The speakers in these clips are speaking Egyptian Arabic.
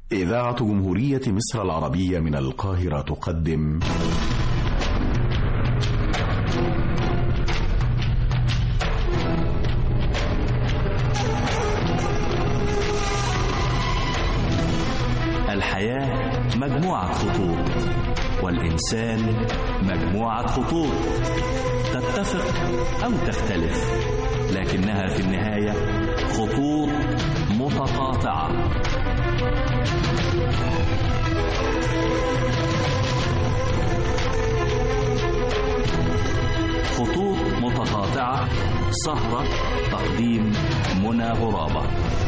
إذاعة جمهورية مصر العربية من القاهرة تقدم الحياة مجموعة خطوط والإنسان مجموعة خطوط تتفق أو تختلف لكنها في النهاية خطوط متقاطعة خطوط متقاطعة سهرة تقديم منى غرابة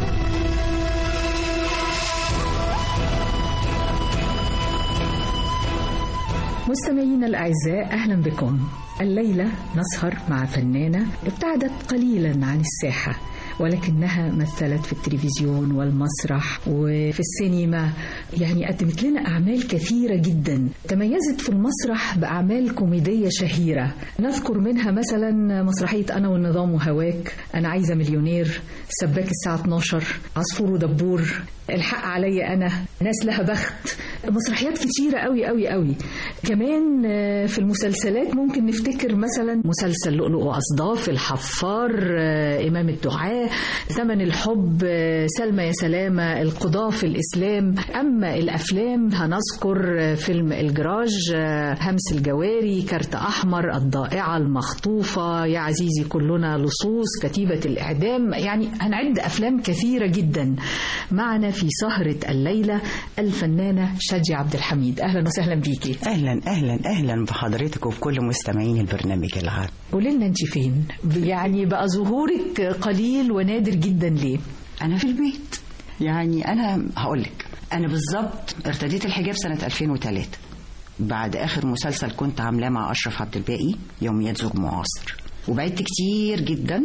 مستمعينا الأعزاء أهلا بكم الليلة نسهر مع فنانة ابتعدت قليلا عن الساحة ولكنها مثلت في التلفزيون والمسرح وفي السينما يعني قدمت لنا أعمال كثيرة جدا تميزت في المسرح بأعمال كوميدية شهيرة نذكر منها مثلا مسرحية أنا والنظام وهواك أنا عايزة مليونير سباك الساعة 12 عصفور ودبور الحق عليا أنا ناس لها بخت مسرحيات كتيرة قوي قوي قوي كمان في المسلسلات ممكن نفتكر مثلا مسلسل لؤلؤ وأصداف الحفار إمام الدعاء ثمن الحب سلمى يا سلامة القضاة في الإسلام أما الأفلام هنذكر فيلم الجراج همس الجواري كارت أحمر الضائعة المخطوفة يا عزيزي كلنا لصوص كتيبة الإعدام يعني هنعد أفلام كثيرة جدا معنا في سهرة الليلة الفنانة شادية عبد الحميد أهلا وسهلا بيكي اهلا اهلا اهلا بحضرتك وبكل مستمعين البرنامج العام قولي لنا انت فين يعني بقى ظهورك قليل ونادر جدا ليه انا في البيت يعني انا هقول لك انا بالظبط ارتديت الحجاب سنه 2003 بعد اخر مسلسل كنت عاملاه مع اشرف عبد الباقي يوميات زوج معاصر وبعدت كتير جدا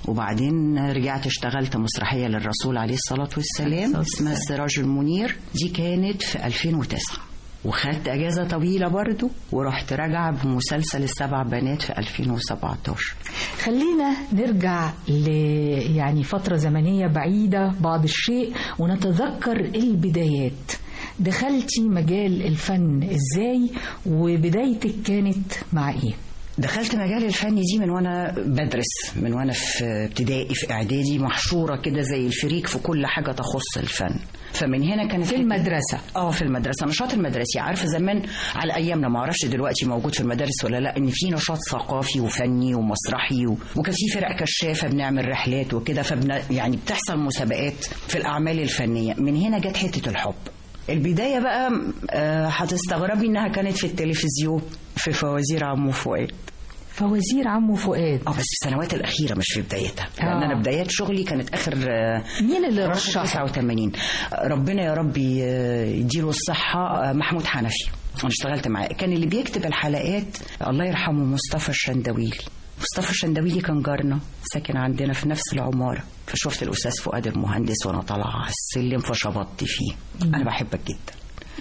وبعدين رجعت اشتغلت مسرحية للرسول عليه الصلاة والسلام اسمها السراج المنير دي كانت في 2009 وخدت اجازه طويله برضو ورحت راجعه بمسلسل السبع بنات في 2017 خلينا نرجع ل يعني فترة زمنية بعيدة بعض الشيء ونتذكر البدايات دخلتي مجال الفن ازاي وبدايتك كانت مع ايه دخلت مجال الفن دي من وانا بدرس من وانا في ابتدائي في اعدادي محشوره كده زي الفريق في كل حاجه تخص الفن فمن هنا كانت في المدرسة اه في المدرسه نشاط المدرسي عارفه زمان على ايامنا ما اعرفش دلوقتي موجود في المدارس ولا لا ان في نشاط ثقافي وفني ومسرحي و... وكان في فرق كشافه بنعمل رحلات وكده فبن يعني بتحصل مسابقات في الاعمال الفنيه من هنا جت حته الحب البدايه بقى آه، هتستغربي انها كانت في التلفزيون في فوازير عمو فؤاد فوازير عمو فؤاد اه بس في السنوات الاخيره مش في بدايتها لان آه. انا بدايات شغلي كانت اخر آه، مين اللي أواخر رشحك 89 ربنا يا رب ي- يديله الصحه آه، محمود حنفي انا اشتغلت معاه كان اللي بيكتب الحلقات الله يرحمه مصطفى الشندويلي مصطفى الشندويلي كان جارنا ساكن عندنا في نفس العماره فشفت الاستاذ فؤاد المهندس وانا طالعه على السلم فشبطت فيه انا بحبك جدا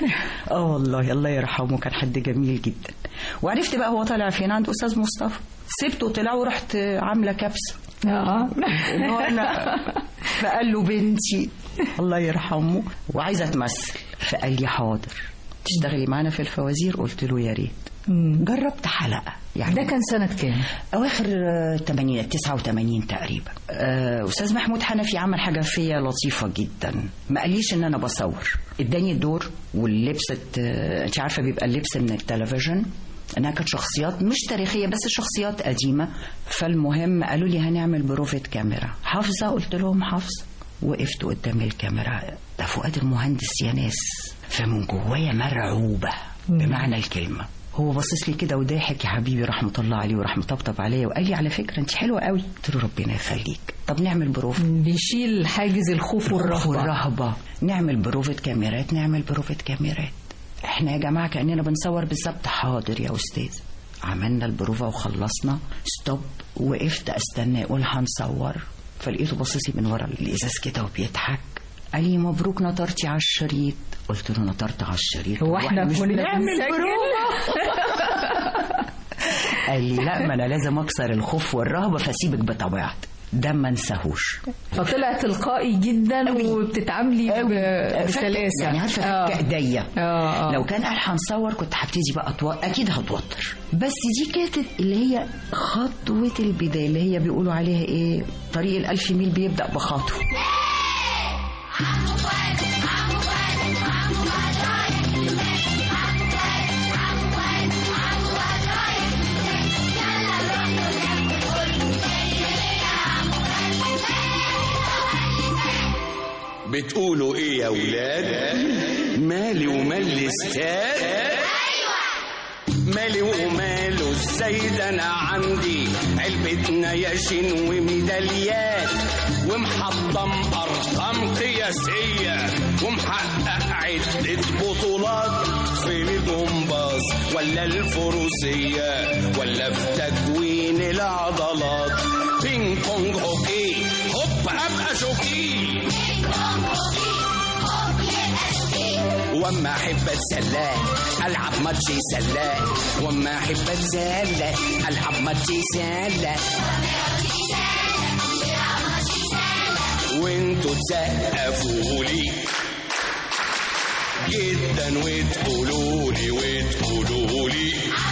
اه والله الله يرحمه كان حد جميل جدا وعرفت بقى هو طالع فين عند استاذ مصطفى سبته طلع ورحت عامله كبسه اه وانا فقال له بنتي الله يرحمه وعايزه تمثل فقال لي حاضر تشتغلي معانا في الفوازير قلت له يا ريت جربت حلقه يعني ده كان سنة كام؟ اواخر آه، الثمانينات 89 تقريبا آه، استاذ محمود حنفي عمل حاجه فيا لطيفه جدا ما قاليش ان انا بصور اداني الدور واللبس آه، انت عارفه بيبقى اللبس من التلفزيون انها كانت شخصيات مش تاريخيه بس شخصيات قديمه فالمهم قالوا لي هنعمل بروفة كاميرا حافظه قلت لهم حافظه وقفت قدام الكاميرا ده فؤاد المهندس يا ناس فمن جوايا مرعوبه بمعنى الكلمه هو باصص لي كده وضاحك يا حبيبي رحمه الله عليه ورحمه طبطب عليا وقال لي على فكره انت حلوه قوي قلت له ربنا يخليك طب نعمل بروفة بيشيل حاجز الخوف والرهبة والرهبه نعمل بروفة كاميرات نعمل بروفة كاميرات احنا يا جماعه كاننا بنصور بالظبط حاضر يا استاذ عملنا البروفة وخلصنا ستوب وقفت استنى يقول هنصور فلقيته باصص لي من ورا الازاز كده وبيضحك قال لي مبروك نطرتي على الشريط قلت له نطرت على الشريط هو احنا مش كنا بنعمل بنسجل؟ بروفة قال لي لا ما انا لازم اكسر الخوف والرهبه فسيبك بطبيعتك ده ما انساهوش فطلع تلقائي جدا أوي. وبتتعاملي ب- فك- بسلاسه يعني عارفه آه. فك ايديا آه، آه. لو كان قال هنصور كنت هبتدي بقى أتو... اكيد هتوتر بس دي كانت اللي هي خطوه البدايه اللي هي بيقولوا عليها ايه طريق الالف ميل بيبدا بخطوه بتقولوا ايه يا ولاد مالي ومال الاستاد مالي وماله ازاي ده انا عندي علبة نياشين وميداليات ومحطم ارقام قياسية ومحقق عدة بطولات في الجمباز ولا الفروسية ولا في تكوين العضلات بينج بونج هوكي هوب ابقى شوكي واما احب اتسلى العب ماتش سله واما احب اتسلى العب ماتش سله وانتوا تسقفوا لي جدا وتقولوا لي وتقولوا لي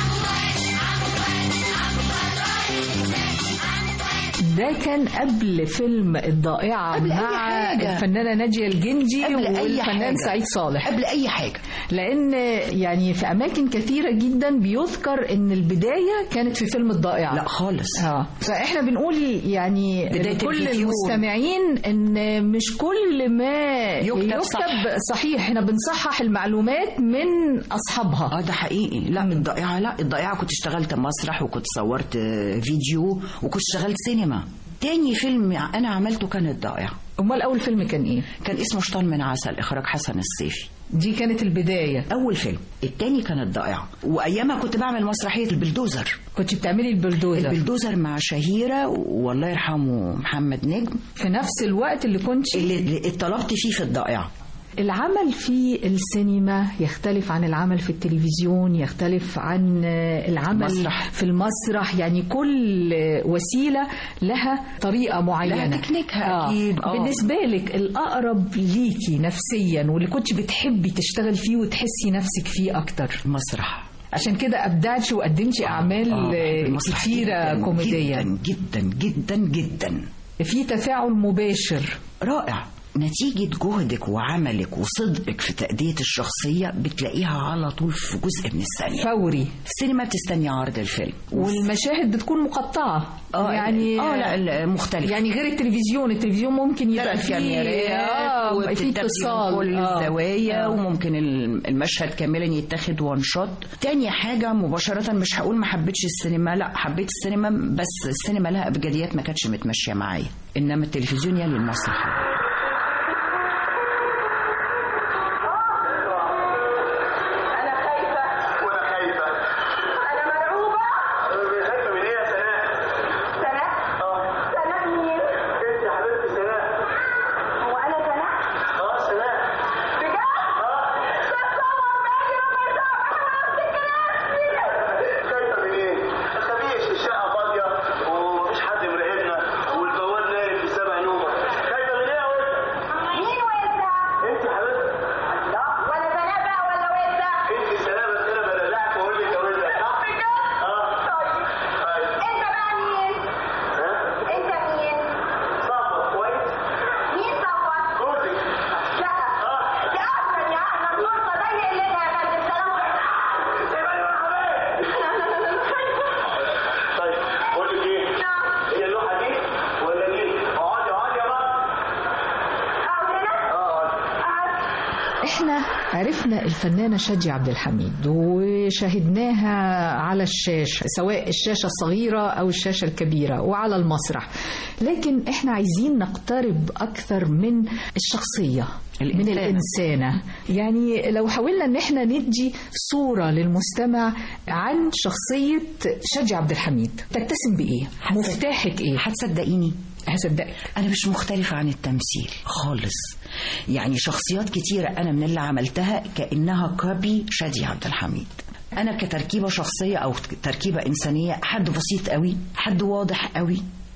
ده كان قبل فيلم الضائعة قبل أي مع حاجة. الفنانة ناجية الجندي قبل أي والفنان حاجة. سعيد صالح قبل اي حاجه لأن يعني في أماكن كثيرة جدا بيذكر إن البداية كانت في فيلم الضائعة لا خالص اه فاحنا بنقول يعني بداية لكل الفيديو. المستمعين ان مش كل ما يكتب صح. صحيح احنا بنصحح المعلومات من اصحابها اه ده حقيقي لا الضائعه لا الضائعه كنت اشتغلت مسرح وكنت صورت آه، فيديو وكنت اشتغلت سينما تاني فيلم انا عملته كان الضائع امال اول فيلم كان ايه كان اسمه شطان من عسل اخراج حسن السيفي دي كانت البدايه اول فيلم التاني كان الضائع وايامها كنت بعمل مسرحيه البلدوزر كنت بتعملي البلدوزر البلدوزر مع شهيره والله يرحمه محمد نجم في نفس الوقت اللي كنت اللي اللي اتطلبت فيه في الضائع العمل في السينما يختلف عن العمل في التلفزيون يختلف عن العمل المسرح. في المسرح يعني كل وسيلة لها طريقة معينة لها تكنيكها أكيد، آه. بالنسبة لك الأقرب ليكي نفسيا واللي كنت بتحبي تشتغل فيه وتحسي نفسك فيه أكتر مسرح عشان كده أبدعتي وقدمتي أعمال آه، بحب المسرح كتيرة جداً، كوميدية جدا جدا جدا جدا في تفاعل مباشر رائع نتيجة جهدك وعملك وصدقك في تأدية الشخصية بتلاقيها على طول في جزء من الثانية فوري السينما بتستني عرض الفيلم والمشاهد بتكون مقطعة اه يعني اه لا لا، مختلف يعني غير التلفزيون التلفزيون ممكن يبقى فيه كاميرات اه يبقى فيه وبتتبدي اتصال من كل آه. الزوايا آه. وممكن ال- المشهد كاملا يتاخد وان شوت تاني حاجة مباشرة مش هقول ما حبيتش السينما لا حبيت السينما بس السينما لها أبجديات ما كانتش متمشية معايا إنما التلفزيون يلي المسرح أنا خايفة وانا خايفه أنا مرعوبة خايفه من ايه يا سناء سناء اه سناء مين؟ انت يا حبيبتي سناء هو أنا سناء؟ اه سناء بجد؟ طب طبعا باجي وبرجع أفتكر نفسي خايفه من ايه ما تخافيش الشقه فاضيه ومفيش حد مراقبنا والبواب نايم في سبع نومه خايفه من ايه يا ولد مين وإنت؟ انت يا حبيبتي لا وأنا سناء بقى ولا وإنت؟ انت سناء بس انا بدلعك واقول لك يا ولد صح بجد؟ اه طيب طيب أنت بقى مين؟ ها أنت مين؟ صعبه كويس مين صفوت؟ جوزك لا يا أحمد يا أحمد فرصة ضيق لنا يا فندم سلام سيبني يا حبيبي طيب بقول لك ايه هي اللوحه دي ولا دي اقعدي اقعدي يا بابا أقعد هنا؟ اه اقعدي احنا عرفنا الفنانة شادية عبد الحميد وشاهدناها على الشاشة سواء الشاشة الصغيرة أو الشاشة الكبيرة وعلى المسرح لكن احنا عايزين نقترب أكثر من الشخصية من الإنسانة. الإنسانة يعني لو حاولنا ان احنا ندي صورة للمستمع عن شخصية شادية عبد الحميد تتسم بإيه؟ مفتاحك إيه؟ هتصدقيني هصدقك أنا مش مختلفة عن التمثيل خالص يعني شخصيات كتيرة أنا من اللي عملتها كأنها كوبي شادي عبد الحميد أنا كتركيبة شخصية أو تركيبة إنسانية حد بسيط قوي حد واضح قوي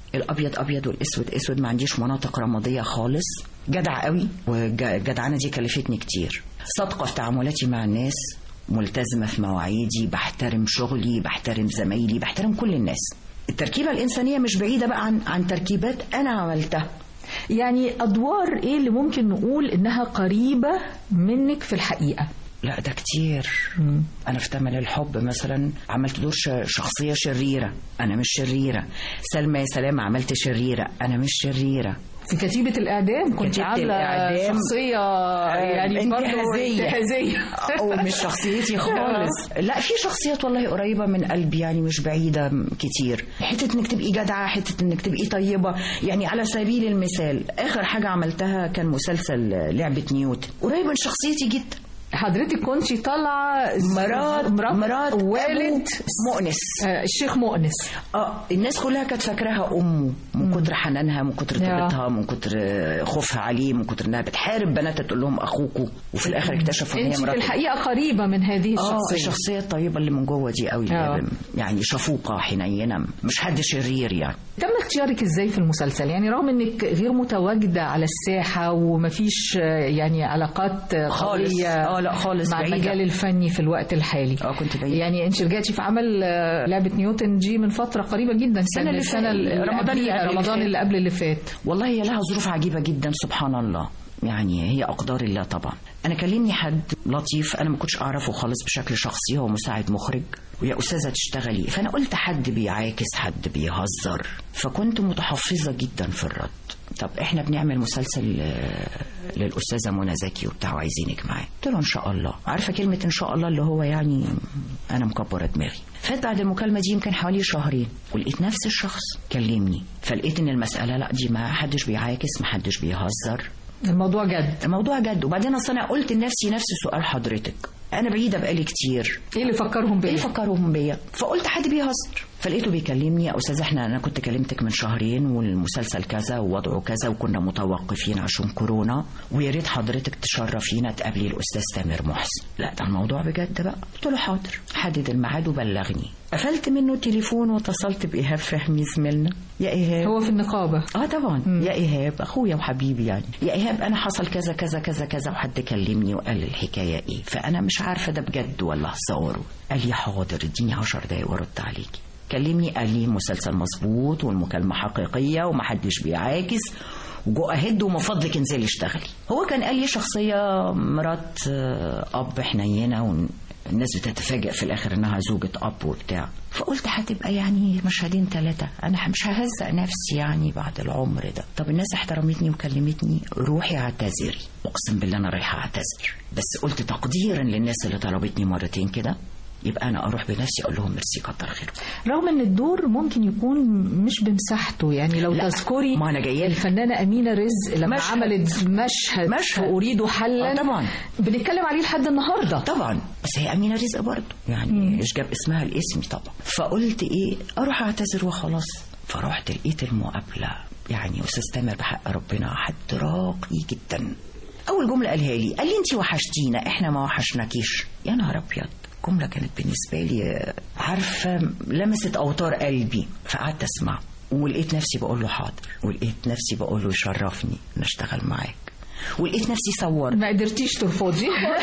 الابيض ابيض والاسود اسود ما عنديش مناطق رماديه خالص جدع قوي والجدعنه دي كلفتني كتير صادقه في تعاملاتي مع الناس ملتزمه في مواعيدي بحترم شغلي بحترم زمايلي بحترم كل الناس التركيبه الانسانيه مش بعيده بقى عن عن تركيبات انا عملتها يعني ادوار ايه اللي ممكن نقول انها قريبه منك في الحقيقه لا ده كتير انا في تمل الحب مثلا عملت دور ش- شخصيه شريره انا مش شريره سلمى يا سلام عملت شريره انا مش شريره في كتيبة الإعدام كنت كتيبة عاملة الإعدام. شخصية يعني برضه انتهازية. انتهازية أو مش شخصيتي خالص لا في شخصيات والله قريبة من قلبي يعني مش بعيدة كتير حتة انك تبقي جدعة حتة انك تبقي طيبة يعني على سبيل المثال اخر حاجة عملتها كان مسلسل لعبة نيوتن قريب من شخصيتي جدا حضرتك كنت طالعة مرات مرات, مرات والد أبو مؤنس آه، الشيخ مؤنس اه الناس كلها كانت فاكراها امه من كتر حنانها من كتر يا. طيبتها من كتر خوفها عليه من كتر انها بتحارب بناتها تقول لهم اخوكوا وفي الاخر اكتشفوا ان انت هي في مرات الحقيقة قريبة من هذه اه الشخصية الشخصية الطيبة اللي من جوه دي قوي آه. يعني شفوقة حنينة مش حد شرير يعني تم اختيارك ازاي في المسلسل يعني رغم انك غير متواجدة على الساحة ومفيش آه، يعني علاقات آه، خالص. قوية آه، لا خالص، مع بعيدة. المجال الفني في الوقت الحالي اه كنت بعيد يعني انت رجعتي في عمل آه، لعبة نيوتن دي من فترة قريبة جدا السنة كان اللي السنة فات- اللي رمضان اللي قبليها، قبل اللي رمضان فات. اللي قبل اللي فات والله هي لها ظروف عجيبة جدا سبحان الله يعني هي أقدار الله طبعا أنا كلمني حد لطيف أنا ما كنتش أعرفه خالص بشكل شخصي هو مساعد مخرج ويا أستاذة تشتغلي فأنا قلت حد بيعاكس حد بيهزر فكنت متحفظة جدا في الرد طب احنا بنعمل مسلسل آه، للأستاذة منى زكي وبتاع وعايزينك معاه قلت له إن شاء الله عارفة كلمة إن شاء الله اللي هو يعني أنا مكبرة دماغي فات بعد المكالمة دي يمكن حوالي شهرين ولقيت نفس الشخص كلمني فلقيت إن المسألة لا دي ما حدش بيعاكس ما حدش بيهزر الموضوع جد الموضوع جد وبعدين أصل أنا قلت لنفسي نفس سؤال حضرتك أنا بعيدة بقالي كتير ايه اللي فكرهم ايه بيه فكرهم بيا فقلت حد بيهزر فلقيته بيكلمني يا استاذ احنا انا كنت كلمتك من شهرين والمسلسل كذا ووضعه كذا وكنا متوقفين عشان كورونا ويا ريت حضرتك تشرفينا تقابلي الاستاذ تامر محسن لا ده الموضوع بجد بقى قلت له حاضر حدد الميعاد وبلغني قفلت منه التليفون واتصلت بايهاب فهمي زميلنا يا ايهاب هو في النقابة اه طبعا مم. يا ايهاب اخويا وحبيبي يعني يا ايهاب انا حصل كذا كذا كذا كذا وحد كلمني وقال لي الحكايه ايه فانا مش عارفه ده بجد ولا هزار قال لي حاضر اديني 10 دقايق وارد عليكي كلمني قال لي المسلسل مظبوط والمكالمه حقيقيه ومحدش بيعاكس وجو اهد ومن فضلك انزلي اشتغلي هو كان قال لي شخصيه مرات آه، اب حنينه ون- الناس بتتفاجئ في الاخر انها زوجة اب وبتاع فقلت هتبقى يعني مشهدين ثلاثة انا مش ههزق نفسي يعني بعد العمر ده طب الناس احترمتني وكلمتني روحي اعتذري اقسم بالله انا رايحة اعتذر بس قلت تقديرا للناس اللي طلبتني مرتين كده يبقى انا اروح بنفسي اقول لهم ميرسي كتر خيركم رغم ان الدور ممكن يكون مش بمساحته يعني لو لا، تذكري ما أنا جاية لك. الفنانة أمينة رزق لما مشهد. عملت مشهد, مشهد. أريد حلا آه، طبعا. بنتكلم عليه لحد النهاردة طبعا بس هي امينه رزق برضه يعني مش جاب اسمها الاسم طبعا فقلت ايه اروح اعتذر وخلاص فرحت لقيت المقابله يعني استاذ تامر بحق ربنا حد راقي جدا اول جمله قالها لي قال لي انت وحشتينا احنا ما وحشناكيش يا نهار ابيض جمله كانت بالنسبه لي عارفه لمست اوتار قلبي فقعدت اسمع ولقيت نفسي بقول له حاضر ولقيت نفسي بقول له يشرفني ان اشتغل معاك ولقيت نفسي صورت ما قدرتيش ترفضي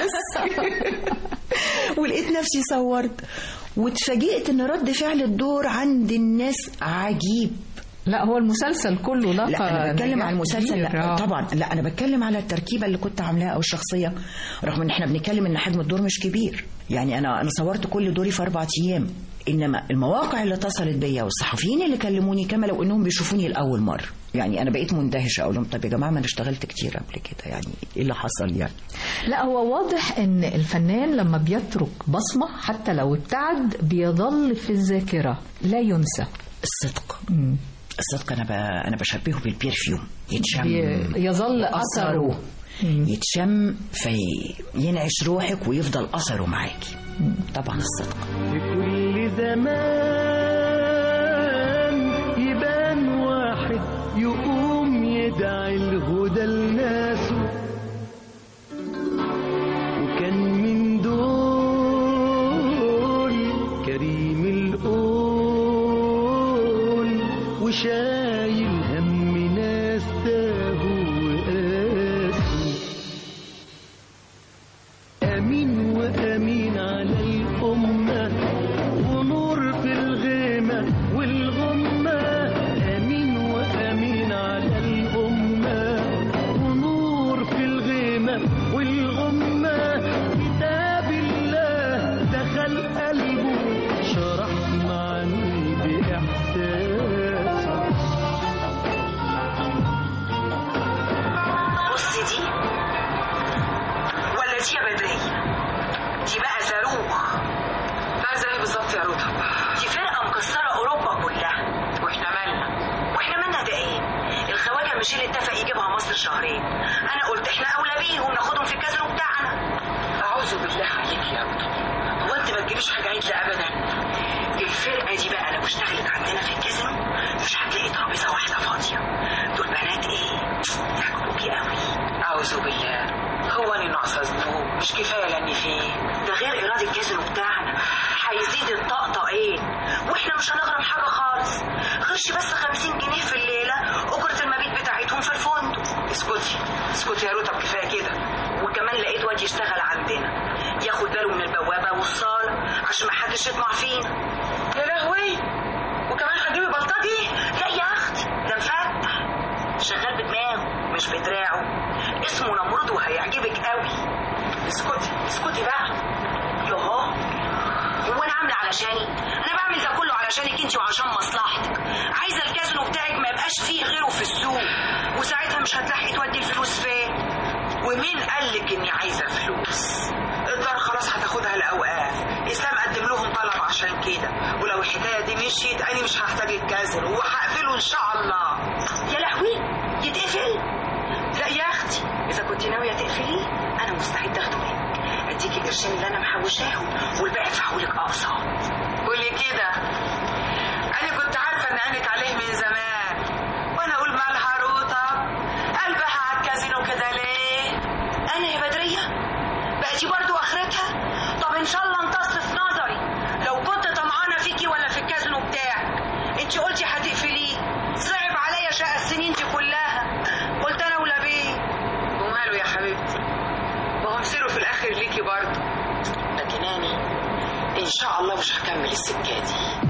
ولقيت نفسي صورت واتفاجئت ان رد فعل الدور عند الناس عجيب لا هو المسلسل كله لقى لا انا بتكلم نجاح على المسلسل كبير. لا آه. طبعا لا انا بتكلم على التركيبه اللي كنت عاملاها او الشخصيه رغم ان احنا بنتكلم ان حجم الدور مش كبير يعني انا انا صورت كل دوري في اربع ايام انما المواقع اللي اتصلت بيا والصحفيين اللي كلموني كما لو انهم بيشوفوني لاول مره يعني انا بقيت مندهشه اقول لهم طب يا جماعه ما انا اشتغلت كتير قبل كده يعني ايه اللي حصل يعني لا هو واضح ان الفنان لما بيترك بصمة حتى لو ابتعد بيظل في الذاكرة لا ينسى الصدق الصدق انا ب... انا بشبهه بالبرفيوم يتشم بي- يظل أثره يتشم فينعش روحك ويفضل اثره معاكي طبعا الصدق في كل زمان يبان واحد يقوم يدعي الهدى لناسه وكان من دول كريم القول وشاف أمين وأمين على الأمة ونور في الغيمة والغمة أمين وأمين على الأمة ونور في الغيمة والغمة كتاب الله دخل قلبه شرح معاني بإحساس بص دي ولا دي يا بدرية دي بقى صاروخ عايزة ايه بالظبط يا رضا دي فرقة مكسرة أوروبا كلها واحنا مالنا واحنا مالنا ده ايه الخواجة مش اللي اتفق يجيبها مصر شهرين انا قلت احنا اولى بيهم ناخدهم في الكازينو بتاعنا اعوذ بالله عليك يا رضا هو انت ما تجيبيش حاجة عدلة ابدا الفرقة دي بقى لو اشتغلت عندنا في الكازينو مش هتلاقي ترابيزة واحدة فاضية دول بنات ايه يعجبوكي قوي اعوذ بالله هو انا ناقصه ذنوب مش كفايه لاني فيه ده غير ايراد الكازينو بتاعنا هيزيد الطقطقين واحنا مش هنغرم حاجه خالص غيرش بس 50 جنيه في الليله اجره المبيت بتاعتهم في الفندق اسكتي اسكتي يا رتب كفايه كده وكمان لقيت واد يشتغل عندنا ياخد باله من البوابه والصاله عشان ما حدش يطمع فينا يا لهوي وكمان هتجيبي بلطجي لا يا اختي ده مفتح شغال بدماغه مش بدراعه اسمه نمرود وهيعجبك قوي اسكتي اسكتي بقى يوه هو انا عامله علشاني انا بعمل ده كله علشانك انت وعشان مصلحتك عايزه الكازينو بتاعك ما يبقاش فيه غيره في السوق وساعتها مش هتلحقي تودي الفلوس فين ومين قالك اني عايزه فلوس الدار خلاص هتاخدها الاوقاف اسلام قدم لهم طلب عشان كده ولو الحكايه دي مشيت انا مش هحتاج الكازينو وهقفله ان شاء الله يا لهوي يتقفل لا يا اختي اذا كنت ناويه تقفليه انا مستعده اخده منك اديكي القرشين اللي انا محوشاهم والباقي ادفعهولك اقساط قولي كده انا كنت عارفه ان عينك عليه من زمان وانا اقول مالها روطه قلبها على الكازينو كده ليه انا يا بدريه بقى دي برضو اخرتها طب ان شاء الله انتصر في نظري لو كنت طمعانه فيكي ولا في الكازينو بتاعك انت قلتي هتقفليه صعب عليا شقى السنين دي كلها قلت انا ولا بيه وماله يا حبيبتي وهم سيروا في الاخر ليكي برضه لكن انا ان شاء الله مش هكمل السكه دي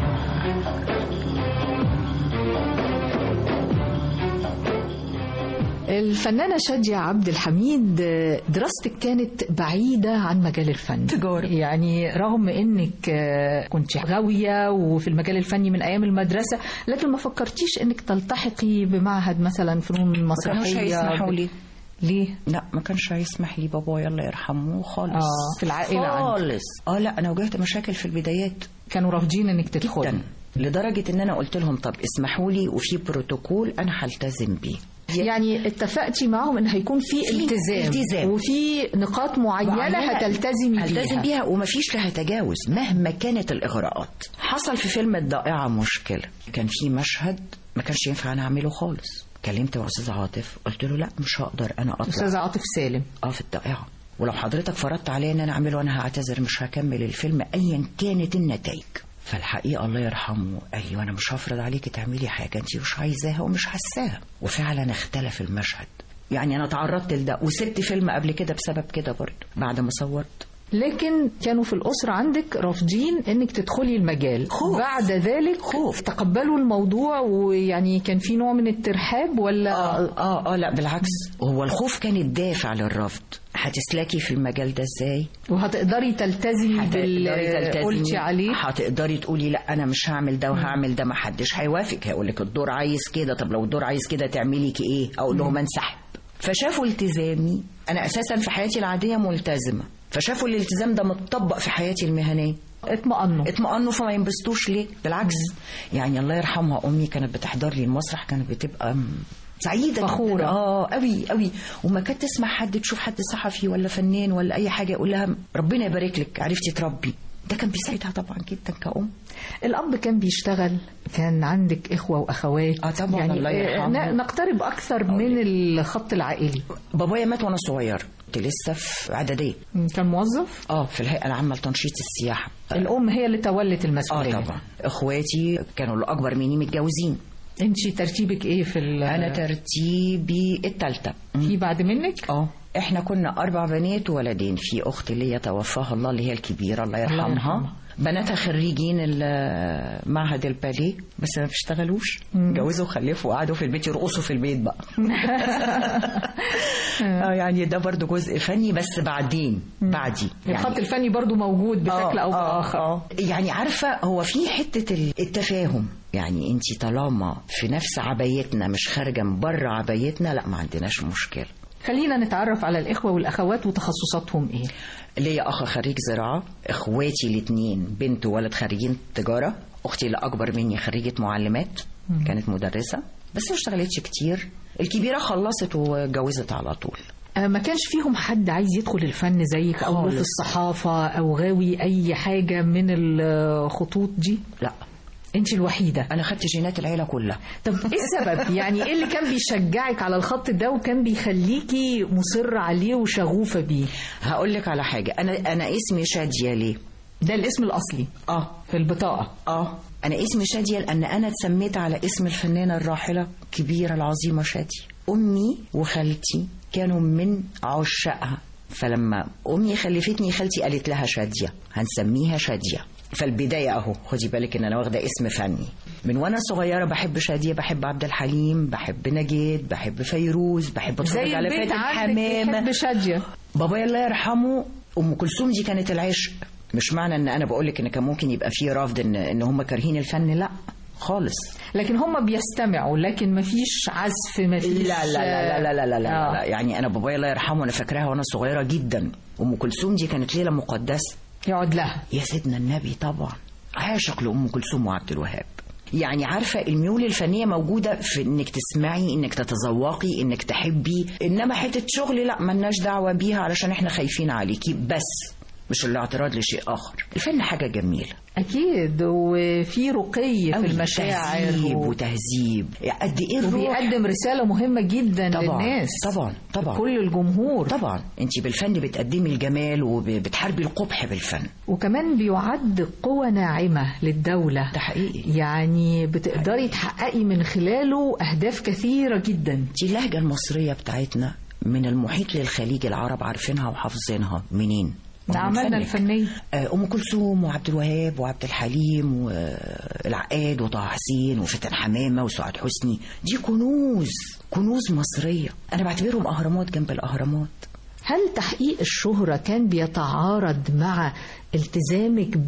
الفنانة شادية عبد الحميد آه، دراستك كانت بعيدة عن مجال الفن تجارة. يعني رغم انك آه، كنت غاوية وفي المجال الفني من ايام المدرسة لكن ما فكرتيش انك تلتحقي بمعهد مثلا فنون ما كانوش مسرحية هيسمحوا لي ليه؟ لا ما كانش هيسمح لي بابايا الله يرحمه خالص آه، في العائلة عندك. خالص اه لا انا واجهت مشاكل في البدايات كانوا رافضين انك تدخلي جدا لدرجة ان انا قلت لهم طب اسمحوا لي وفي بروتوكول انا هلتزم بيه يعني اتفقتي معاهم ان هيكون في في التزام, التزام. وفي نقاط معينة, معينة هتلتزمي هلتزم بيها بيها ومفيش لها تجاوز مهما كانت الإغراءات حصل في فيلم الضائعة مشكلة كان في مشهد ما كانش ينفع أنا أعمله خالص كلمت أستاذ عاطف قلت له لا مش هقدر أنا أطلع استاذ عاطف سالم اه في الضائعة ولو حضرتك فرضت عليا ان انا اعمله انا هعتذر مش هكمل الفيلم ايا كانت النتائج فالحقيقه الله يرحمه قال لي وانا مش هفرض عليكي تعملي حاجه انت مش عايزاها ومش حاساها وفعلا اختلف المشهد يعني انا تعرضت لده وسبت فيلم قبل كده بسبب كده برضه بعد ما صورت لكن كانوا في الأسرة عندك رافضين انك تدخلي المجال خوف. بعد ذلك خوف. تقبلوا الموضوع ويعني كان في نوع من الترحاب ولا اه اه اه لا بالعكس هو الخوف كان الدافع للرفض هتسلكي في المجال ده ازاي وهتقدري تلتزمي باللي هتقدري تلتزمي. قلتي عليه هتقدري تقولي لا انا مش هعمل ده وهعمل ده ما حدش هيوافق هيقول لك الدور عايز كده طب لو الدور عايز كده تعملي كي ايه اقول لهم انسحب فشافوا التزامي انا اساسا في حياتي العاديه ملتزمه فشافوا الالتزام ده متطبق في حياتي المهنيه اطمأنوا اطمأنوا فما ينبسطوش ليه بالعكس يعني الله يرحمها امي كانت بتحضر لي المسرح كانت بتبقى م- سعيده جداً. فخورة. اه قوي قوي وما كانت تسمع حد تشوف حد صحفي ولا فنان ولا اي حاجه يقول لها ربنا يبارك لك عرفتي تربي ده كان بيساعدها طبعا جدا كأم الأب كان بيشتغل كان عندك إخوة وأخوات اه طبعا يعني الله آه، يرحمه ن- نقترب أكثر من الخط العائلي بابايا مات وانا صغير كنت لسه في اعداديه كان موظف اه في الهيئه العامه لتنشيط السياحه الأم هي اللي تولت اه المسؤولية طبعا اخواتي كانوا الاكبر مني متجوزين انت ترتيبك ايه في ال- انا ترتيبي الثالثه في بعد منك اه احنا كنا اربع بنات وولدين في اخت ليا توفاها الله اللي هي الكبيره الله يرحمها يرحمها. بناتها خريجين ال- معهد الباليه بس ما بيشتغلوش جوزوا وخلفوا وقعدوا في البيت يرقصوا في البيت بقى آه، يعني ده برضو جزء فني بس بعدين بعدي الخط الفني برضو موجود بشكل او آه، باخر آه. يعني عارفه هو في حته ال- التفاهم يعني انت طالما في نفس عبايتنا مش خارجه من بره عبايتنا لا ما عندناش مشكله خلينا نتعرف على الاخوه والاخوات وتخصصاتهم ايه ليا اخ خريج زراعه اخواتي الاثنين بنت وولد خريجين تجاره اختي اللي اكبر مني خريجه معلمات كانت مدرسه بس ما اشتغلتش كتير الكبيره خلصت واتجوزت على طول آه، ما كانش فيهم حد عايز يدخل الفن زيك او له في خالص. الصحافه او غاوي اي حاجه من الخطوط دي لا انت الوحيده انا خدت جينات العيله كلها طب ايه السبب يعني ايه اللي كان بيشجعك على الخط ده وكان بيخليكي مصره عليه وشغوفه بيه هقول لك على حاجه انا انا اسمي شاديه ليه ده الاسم الاصلي اه في البطاقه اه انا اسمي شاديه لان انا اتسميت على اسم الفنانه الراحله الكبيره العظيمه شاديه امي وخالتي كانوا من عشاقها فلما امي خلفتني خالتي قالت لها شاديه هنسميها شاديه فالبدايه اهو خدي بالك ان انا واخده اسم فني من وانا صغيره بحب شاديه بحب عبد الحليم بحب نجيد بحب فيروز بحب اتفرج زي على البيت فاتن عندك حمامه بيحب شاديه بابايا الله يرحمه ام كلثوم دي كانت العشق مش معنى ان انا بقول لك ان كان ممكن يبقى فيه رفض ان ان هم كارهين الفن لا خالص لكن هم بيستمعوا لكن ما فيش عزف ما فيش لا لا لا لا لا لا لا, لا, آه. لا. يعني انا بابايا الله يرحمه انا فاكراها وانا صغيره جدا ام كلثوم دي كانت ليله مقدسه يقعد لها يا سيدنا النبي طبعا عاشق لام كلثوم وعبد الوهاب يعني عارفة الميول الفنية موجودة في انك تسمعي انك تتذوقي انك تحبي انما حتة شغل لا ملناش دعوة بيها علشان احنا خايفين عليكي بس مش الاعتراض لشيء اخر الفن حاجة جميلة اكيد وفي رقي في أوي. المشاعر تهذيب و... وتهذيب قد ايه الروح وبيقدم رساله مهمه جدا طبعا للناس طبعا طبعا كل الجمهور طبعا انت بالفن بتقدمي الجمال وبتحاربي القبح بالفن وكمان بيعد قوة ناعمة للدولة ده حقيقي يعني بتقدري تحققي من خلاله أهداف كثيرة جدا دي اللهجة المصرية بتاعتنا من المحيط للخليج العرب عارفينها وحافظينها منين؟ من أعمالنا فنك. الفنية آه، ام كلثوم وعبد الوهاب وعبد الحليم والعقاد وطه حسين وفتن حمامه وسعاد حسني دي كنوز كنوز مصريه انا بعتبرهم اهرامات جنب الاهرامات هل تحقيق الشهرة كان بيتعارض مع التزامك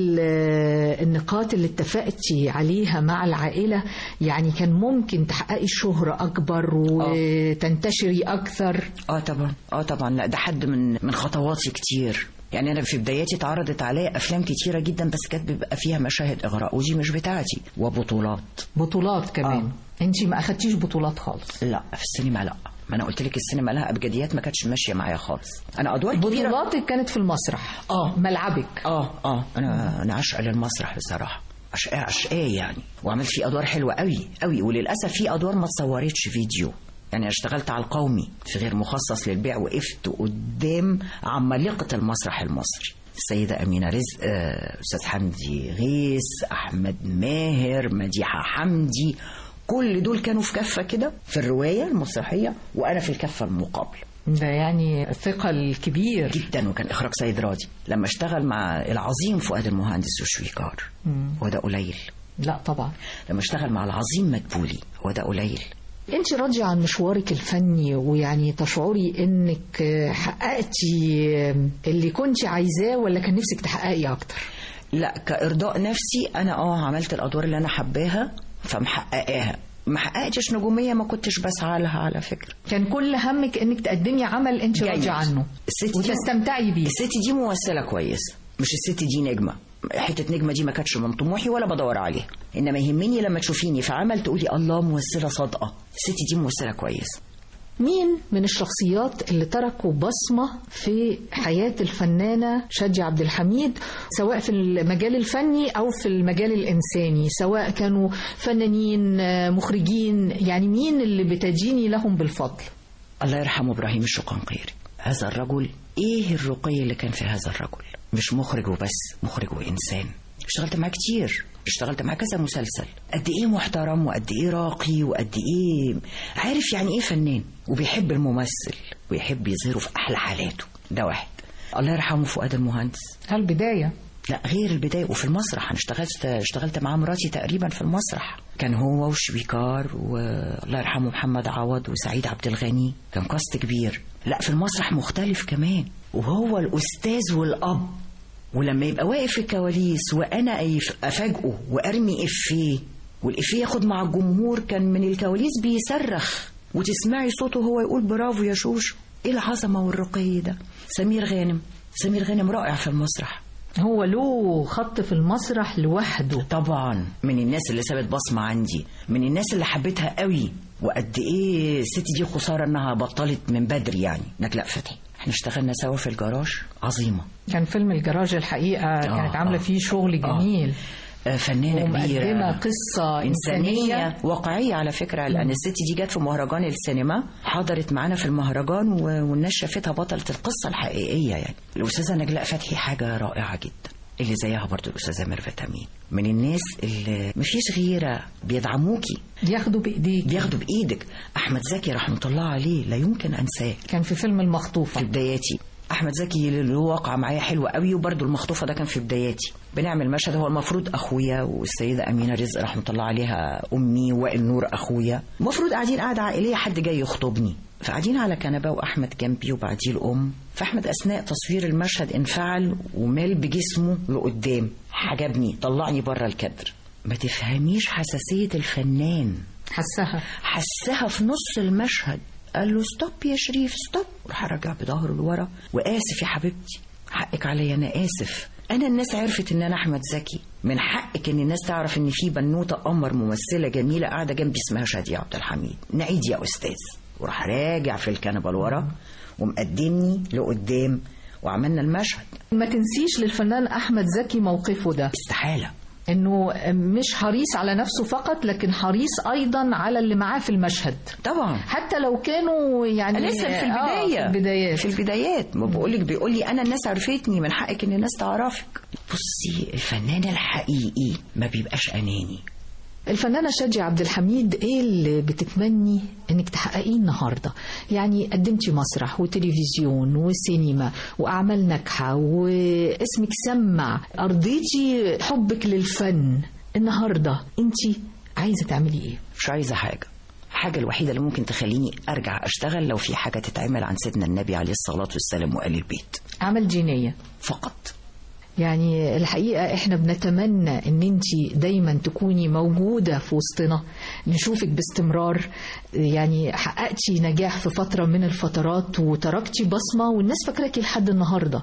بالنقاط اللي اتفقتي عليها مع العائلة يعني كان ممكن تحققي شهرة أكبر وتنتشري أكثر اه طبعا اه طبعا لا ده حد من من خطواتي كتير يعني انا في بداياتي اتعرضت عليا افلام كتيره جدا بس كانت بيبقى فيها مشاهد اغراء ودي مش بتاعتي وبطولات بطولات كمان آه. انت ما أخدتيش بطولات خالص لا في السينما لا ما انا قلت لك السينما لها ابجديات ما كانتش ماشيه معايا خالص انا ادوار كبيره بطولاتك كانت في المسرح اه ملعبك اه اه انا انا عاشقه للمسرح بصراحه عشقاه عشقاه يعني وعملت فيه ادوار حلوه قوي قوي وللاسف في ادوار ما اتصورتش فيديو يعني انا اشتغلت على القومي في غير مخصص للبيع وقفت قدام عمالقه المسرح المصري السيدة أمينة رزق آه، أستاذ حمدي غيث أحمد ماهر مديحة حمدي كل دول كانوا في كفة كده في الرواية المسرحية وأنا في الكفة المقابلة ده يعني ثقل كبير جدا وكان اخراج سيد راضي لما اشتغل مع العظيم فؤاد المهندس وشويكار هو ده قليل لا طبعا لما اشتغل مع العظيم مدبولي هو ده قليل انت راضية عن مشوارك الفني ويعني تشعري انك حققتي اللي كنت عايزاه ولا كان نفسك تحققي اكتر لا كارضاء نفسي انا اه عملت الادوار اللي انا حباها فمحققاها ما حققتش نجوميه ما كنتش بسعى لها على فكره كان كل همك انك تقدمي عمل انت جيد. راضية عنه الست دي- وتستمتعي بيه الست دي ممثله كويسه مش الست دي نجمه حته نجمه دي ما كانتش من طموحي ولا بدور عليها انما يهمني لما تشوفيني في عمل تقولي الله ممثله صادقه الست دي ممثله كويسه مين من الشخصيات اللي تركوا بصمة في حياة الفنانة شادية عبد الحميد سواء في المجال الفني أو في المجال الإنساني سواء كانوا فنانين آه، مخرجين يعني مين اللي بتديني لهم بالفضل الله يرحمه ابراهيم الشقنقيري هذا الرجل ايه الرقي اللي كان في هذا الرجل مش مخرج وبس مخرج وانسان اشتغلت معاه كتير اشتغلت معاه كذا مسلسل قد ايه محترم وقد ايه راقي وقد ايه عارف يعني ايه فنان وبيحب الممثل ويحب يظهره في احلى حالاته ده واحد الله يرحمه فؤاد المهندس البداية لا غير البداية وفي المسرح أنا اشتغلت اشتغلت مع مراتي تقريبا في المسرح كان هو وشويكار والله يرحمه محمد عوض وسعيد عبد الغني كان كاست كبير لا في المسرح مختلف كمان وهو الأستاذ والأب ولما يبقى واقف في الكواليس وأنا أيف- أفاجئه وأرمي إفيه والإفيه ياخد مع الجمهور كان من الكواليس بيصرخ وتسمعي صوته هو يقول برافو يا شوشو ايه العظمه والرقي ده سمير غانم سمير غانم رائع في المسرح هو له خط في المسرح لوحده طبعا من الناس اللي سابت بصمة عندي من الناس اللي حبيتها قوي وقد ايه الست دي خسارة انها بطلت من بدري يعني نجلاء فتحي احنا اشتغلنا سوا في الجراج عظيمة كان فيلم الجراج الحقيقة كانت عاملة فيه شغل جميل آه، فنانة ومقدمة كبيرة قصة إنسانية إنسانية واقعية على فكرة لأن الست دي جت في مهرجان السينما حضرت معانا في المهرجان و- والناس شافتها بطلة القصة الحقيقية يعني الأستاذة نجلاء فتحي حاجة رائعة جدا اللي زيها برضو الأستاذة ميرفت أمين من الناس اللي مفيش غيرة بيدعموكي بياخدوا بإيديك بياخدوا بإيدك أحمد زكي رحمة الله عليه لا يمكن أنساه كان في فيلم المخطوفة في بداياتي احمد زكي له واقع معايا حلو قوي وبرده المخطوفه ده كان في بداياتي بنعمل مشهد هو المفروض اخويا والسيده امينه رزق رحمه الله عليها امي وائل نور اخويا المفروض قاعدين قاعده عائليه حد جاي يخطبني فقاعدين على كنبه واحمد جنبي وبعديه الام فاحمد اثناء تصوير المشهد انفعل ومال بجسمه لقدام حجبني طلعني بره الكادر ما تفهميش حساسيه الفنان حسها حسها في نص المشهد قال له ستوب يا شريف ستوب راح رجع بظهره لورا واسف يا حبيبتي حقك عليا انا اسف انا الناس عرفت ان انا احمد زكي من حقك ان الناس تعرف ان في بنوته قمر ممثله جميله قاعده جنبي اسمها شاديه عبد الحميد نعيد يا استاذ وراح راجع في الكنبه لورا ومقدمني لقدام وعملنا المشهد ما تنسيش للفنان أحمد زكي موقفه ده استحاله انه مش حريص على نفسه فقط لكن حريص ايضا على اللي معاه في المشهد طبعا حتى لو كانوا يعني لسه في آه، البدايه في البدايات في البدايات ما بقولك بيقول لي انا الناس عرفتني من حقك ان الناس تعرفك بصي الفنان الحقيقي ما بيبقاش اناني الفنانة شادية عبد الحميد ايه اللي بتتمني انك تحققيه النهارده؟ يعني قدمتي مسرح وتلفزيون وسينما واعمال ناجحة واسمك سمع ارضيتي حبك للفن النهارده انت عايزة تعملي ايه؟ مش عايزه حاجه الحاجه الوحيده اللي ممكن تخليني ارجع اشتغل لو في حاجه تتعمل عن سيدنا النبي عليه الصلاه والسلام وآل البيت عمل دينية فقط يعني الحقيقة احنا بنتمنى ان انت دايما تكوني موجودة في وسطنا نشوفك باستمرار يعني حققتي نجاح في فترة من الفترات وتركتي بصمة والناس فاكراكي لحد النهاردة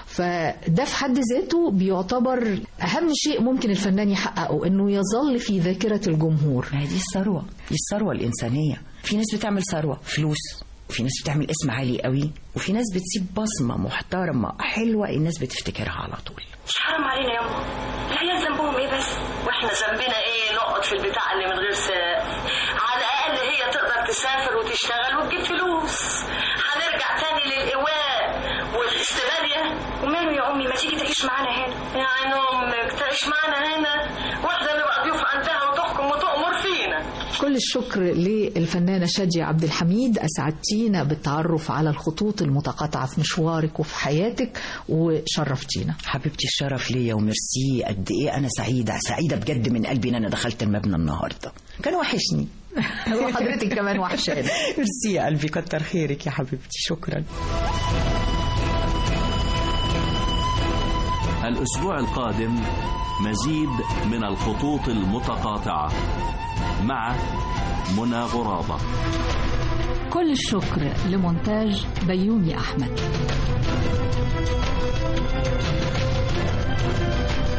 فده في حد ذاته بيعتبر اهم شيء ممكن الفنان يحققه انه يظل في ذاكرة الجمهور ما هي دي الثروه دي الثروه الانسانيه في ناس بتعمل ثروه فلوس وفي ناس بتعمل اسم عالي قوي وفي ناس بتسيب بصمه محترمه حلوه الناس بتفتكرها على طول مش حرام علينا يا أمه العيال ذنبهم ايه بس واحنا ذنبنا ايه نقعد في البتاع اللي من غير سقف على الاقل هي تقدر تسافر وتشتغل وتجيب فلوس هنرجع تاني للإيواء والاستغلالية وماله يا امي ما تيجي تعيش معانا هنا يا عين امك تعيش معانا هنا واحدة نبقى ضيوف عندها وتحكم وتؤمر فينا كل الشكر للفنانة شادية عبد الحميد أسعدتينا بالتعرف على الخطوط المتقاطعة في مشوارك وفي حياتك وشرفتينا حبيبتي الشرف ليا وميرسي قد ايه انا سعيده سعيده بجد من قلبي ان انا دخلت المبنى النهارده كان وحشني وحضرتك كمان وحشانة ميرسي يا قلبي كتر خيرك يا حبيبتي شكرا الأسبوع القادم مزيد من الخطوط المتقاطعة مع منى غرابة كل الشكر لمونتاج بيومي أحمد